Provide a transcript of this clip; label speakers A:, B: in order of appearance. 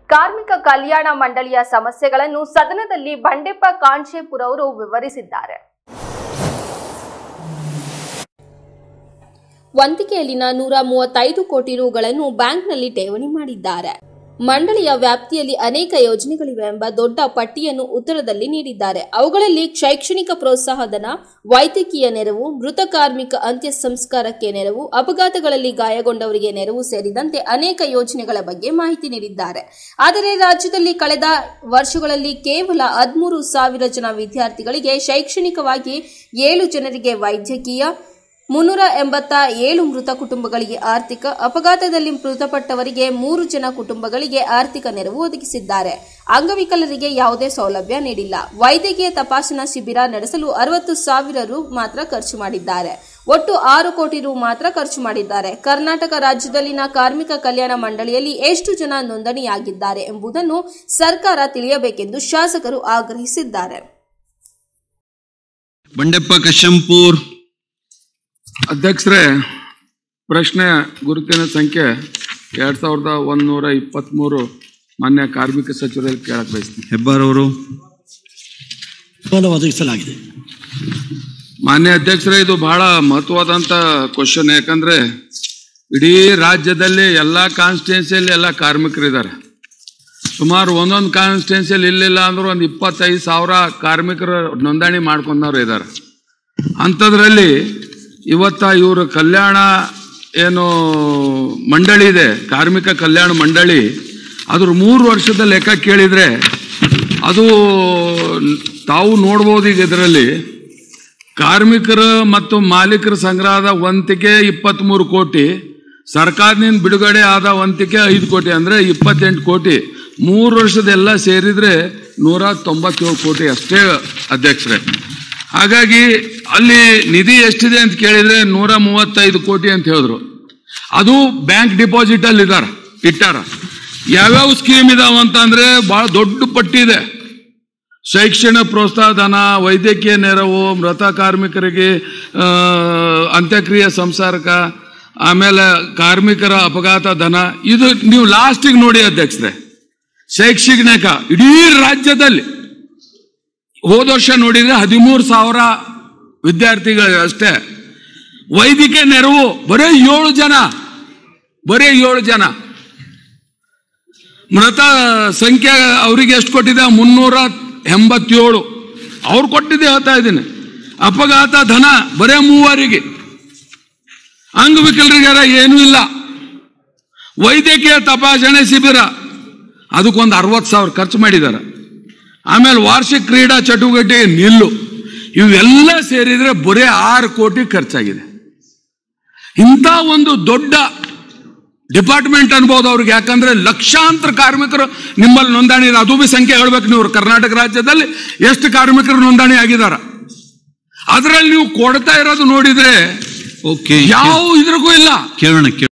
A: ಕಾರ್ಮಿಕ ಕಲ್ಯಾಣ ಮಂಡಳಿಯ ಸಮಸ್ಯೆಗಳನ್ನು ಸದನದಲ್ಲಿ ಬಂಡೆಪ್ಪ ಕಾಂಚೇಪುರ ಅವರು ವಿವರಿಸಿದ್ದಾರೆ ವಂತಿಕೆಯಲ್ಲಿನ ನೂರ ಮೂವತ್ತೈದು ಕೋಟಿ ರುಗಳನ್ನು ಬ್ಯಾಂಕ್ನಲ್ಲಿ ಠೇವಣಿ ಮಾಡಿದ್ದಾರೆ ಮಂಡಳಿಯ ವ್ಯಾಪ್ತಿಯಲ್ಲಿ ಅನೇಕ ಯೋಜನೆಗಳಿವೆ ಎಂಬ ದೊಡ್ಡ ಪಟ್ಟಿಯನ್ನು ಉತ್ತರದಲ್ಲಿ ನೀಡಿದ್ದಾರೆ ಅವುಗಳಲ್ಲಿ ಶೈಕ್ಷಣಿಕ ಪ್ರೋತ್ಸಾಹಧನ ವೈದ್ಯಕೀಯ ನೆರವು ಮೃತ ಕಾರ್ಮಿಕ ಅಂತ್ಯ ಸಂಸ್ಕಾರಕ್ಕೆ ನೆರವು ಅಪಘಾತಗಳಲ್ಲಿ ಗಾಯಗೊಂಡವರಿಗೆ ನೆರವು ಸೇರಿದಂತೆ ಅನೇಕ ಯೋಜನೆಗಳ ಬಗ್ಗೆ ಮಾಹಿತಿ ನೀಡಿದ್ದಾರೆ ಆದರೆ ರಾಜ್ಯದಲ್ಲಿ ಕಳೆದ ವರ್ಷಗಳಲ್ಲಿ ಕೇವಲ ಹದಿಮೂರು ಸಾವಿರ ಜನ ವಿದ್ಯಾರ್ಥಿಗಳಿಗೆ ಶೈಕ್ಷಣಿಕವಾಗಿ ಏಳು ಜನರಿಗೆ ವೈದ್ಯಕೀಯ ಮುನ್ನೂರ ಎಂಬತ್ತ ಏಳು ಮೃತ ಕುಟುಂಬಗಳಿಗೆ ಆರ್ಥಿಕ ಅಪಘಾತದಲ್ಲಿ ಮೃತಪಟ್ಟವರಿಗೆ ಮೂರು ಜನ ಕುಟುಂಬಗಳಿಗೆ ಆರ್ಥಿಕ ನೆರವು ಒದಗಿಸಿದ್ದಾರೆ ಅಂಗವಿಕಲರಿಗೆ ಯಾವುದೇ ಸೌಲಭ್ಯ ನೀಡಿಲ್ಲ ವೈದ್ಯಕೀಯ ತಪಾಸಣಾ ಶಿಬಿರ ನಡೆಸಲು ಅರವತ್ತು ಸಾವಿರ ರು ಮಾತ್ರ ಖರ್ಚು ಮಾಡಿದ್ದಾರೆ ಒಟ್ಟು ಆರು ಕೋಟಿ ರು ಮಾತ್ರ ಖರ್ಚು ಮಾಡಿದ್ದಾರೆ ಕರ್ನಾಟಕ ರಾಜ್ಯದಲ್ಲಿನ ಕಾರ್ಮಿಕ ಕಲ್ಯಾಣ ಮಂಡಳಿಯಲ್ಲಿ ಎಷ್ಟು ಜನ ನೋಂದಣಿಯಾಗಿದ್ದಾರೆ ಎಂಬುದನ್ನು ಸರ್ಕಾರ ತಿಳಿಯಬೇಕೆಂದು ಶಾಸಕರು ಆಗ್ರಹಿಸಿದ್ದಾರೆ
B: ಬಂಡೆಪ್ಪ ಕಶಂಪೂರ್
C: ಅಧ್ಯಕ್ಷರೇ ಪ್ರಶ್ನೆ ಗುರುತಿನ ಸಂಖ್ಯೆ ಎರಡು ಸಾವಿರದ ಒಂದೂರ ಇಪ್ಪತ್ತ್ಮೂರು ಮಾನ್ಯ ಕಾರ್ಮಿಕ ಸಚಿವರಲ್ಲಿ ಕೇಳಕ್ಕೆ ಬಯಸ್ತೀನಿ
B: ಹೆಬ್ಬಾರವರು
D: ಅನುದಾನ ಒದಗಿಸಲಾಗಿದೆ
C: ಮಾನ್ಯ ಅಧ್ಯಕ್ಷರೇ ಇದು ಬಹಳ ಮಹತ್ವವಾದಂಥ ಕ್ವಶನ್ ಯಾಕಂದ್ರೆ ಇಡೀ ರಾಜ್ಯದಲ್ಲಿ ಎಲ್ಲ ಕಾನ್ಸ್ಟಿಟ್ಯೂನ್ಸಿಯಲ್ಲಿ ಎಲ್ಲ ಕಾರ್ಮಿಕರಿದ್ದಾರೆ ಸುಮಾರು ಒಂದೊಂದು ಕಾನ್ಸ್ಟಿಟ್ಯೂನ್ಸಿಯಲ್ಲಿ ಇಲ್ಲಿಲ್ಲ ಅಂದ್ರೂ ಒಂದು ಇಪ್ಪತ್ತೈದು ಸಾವಿರ ಕಾರ್ಮಿಕರು ನೋಂದಣಿ ಮಾಡ್ಕೊಂಡವ್ರು ಇದ್ದಾರೆ ಅಂಥದ್ರಲ್ಲಿ ಇವತ್ತ ಇವರು ಕಲ್ಯಾಣ ಏನು ಮಂಡಳಿ ಇದೆ ಕಾರ್ಮಿಕ ಕಲ್ಯಾಣ ಮಂಡಳಿ ಅದ್ರ ಮೂರು ವರ್ಷದ ಲೆಕ್ಕ ಕೇಳಿದರೆ ಅದು ತಾವು ನೋಡ್ಬೋದು ಈಗ ಇದರಲ್ಲಿ ಕಾರ್ಮಿಕರ ಮತ್ತು ಮಾಲೀಕರ ಸಂಗ್ರಹದ ವಂತಿಕೆ ಇಪ್ಪತ್ತ್ಮೂರು ಕೋಟಿ ಸರ್ಕಾರದಿಂದ ಬಿಡುಗಡೆ ಆದ ವಂತಿಕೆ ಐದು ಕೋಟಿ ಅಂದರೆ ಇಪ್ಪತ್ತೆಂಟು ಕೋಟಿ ಮೂರು ವರ್ಷದೆಲ್ಲ ಸೇರಿದರೆ ನೂರ ತೊಂಬತ್ತೇಳು ಕೋಟಿ ಅಷ್ಟೇ ಅಧ್ಯಕ್ಷರೇ ಹಾಗಾಗಿ ಅಲ್ಲಿ ನಿಧಿ ಎಷ್ಟಿದೆ ಅಂತ ಕೇಳಿದರೆ ನೂರ ಮೂವತ್ತೈದು ಕೋಟಿ ಅಂತ ಹೇಳಿದ್ರು ಅದು ಬ್ಯಾಂಕ್ ಡಿಪಾಸಿಟಲ್ಲಿ ಇದಾರ ಇಟ್ಟಾರ ಯಾವ್ಯಾವ ಸ್ಕೀಮ್ ಇದಾವ ಅಂತಂದ್ರೆ ಭಾಳ ದೊಡ್ಡ ಪಟ್ಟಿ ಇದೆ ಶೈಕ್ಷಣಿಕ ಪ್ರೋತ್ಸಾಹ ಧನ ವೈದ್ಯಕೀಯ ನೆರವು ಮೃತ ಕಾರ್ಮಿಕರಿಗೆ ಆ, ಅಂತ್ಯಕ್ರಿಯೆ ಸಂಸಾರಕ ಆಮೇಲೆ ಕಾರ್ಮಿಕರ ಅಪಘಾತ ಧನ ಇದು ನೀವು ಲಾಸ್ಟಿಗೆ ನೋಡಿ ಅಧ್ಯಕ್ಷರೇ ಶೈಕ್ಷಣಿಕ ಇಡೀ ರಾಜ್ಯದಲ್ಲಿ ಹೋದ ವರ್ಷ ನೋಡಿದ್ರೆ ಹದಿಮೂರು ಸಾವಿರ ವಿದ್ಯಾರ್ಥಿಗಳು ಅಷ್ಟೇ ವೈದ್ಯಕೀಯ ನೆರವು ಬರೀ ಏಳು ಜನ ಬರೀ ಏಳು ಜನ ಮೃತ ಸಂಖ್ಯೆ ಅವರಿಗೆ ಎಷ್ಟು ಕೊಟ್ಟಿದೆ ಮುನ್ನೂರ ಎಂಬತ್ತೇಳು ಅವ್ರು ಕೊಟ್ಟಿದ್ದೆ ಹೇಳ್ತಾ ಇದ್ದೀನಿ ಅಪಘಾತ ಧನ ಬರೇ ಮೂವರಿಗೆ ಅಂಗವಿಕಲರಿಗಾರ ಏನೂ ಇಲ್ಲ ವೈದ್ಯಕೀಯ ತಪಾಸಣೆ ಶಿಬಿರ ಅದಕ್ಕೊಂದು ಅರವತ್ತು ಸಾವಿರ ಖರ್ಚು ಮಾಡಿದ್ದಾರೆ ಆಮೇಲೆ ವಾರ್ಷಿಕ ಕ್ರೀಡಾ ಚಟುವಟಿಕೆ ನಿಲ್ಲು ಇವೆಲ್ಲ ಸೇರಿದ್ರೆ ಬರೀ ಆರು ಕೋಟಿ ಖರ್ಚಾಗಿದೆ ಇಂಥ ಒಂದು ದೊಡ್ಡ ಡಿಪಾರ್ಟ್ಮೆಂಟ್ ಅನ್ಬೋದು ಅವ್ರಿಗೆ ಯಾಕಂದ್ರೆ ಲಕ್ಷಾಂತರ ಕಾರ್ಮಿಕರು ನಿಮ್ಮಲ್ಲಿ ನೋಂದಣಿ ಇದೆ ಅದು ಬಿ ಸಂಖ್ಯೆ ಹೇಳ್ಬೇಕು ನೀವು ಕರ್ನಾಟಕ ರಾಜ್ಯದಲ್ಲಿ ಎಷ್ಟು ಕಾರ್ಮಿಕರು ನೋಂದಣಿ ಆಗಿದಾರ ಅದರಲ್ಲಿ ನೀವು ಕೊಡ್ತಾ ಇರೋದು ನೋಡಿದ್ರೆ
B: ಓಕೆ
C: ಯಾವ ಇದ್ರಿಗೂ ಇಲ್ಲ
B: ಕೇಳೋಣ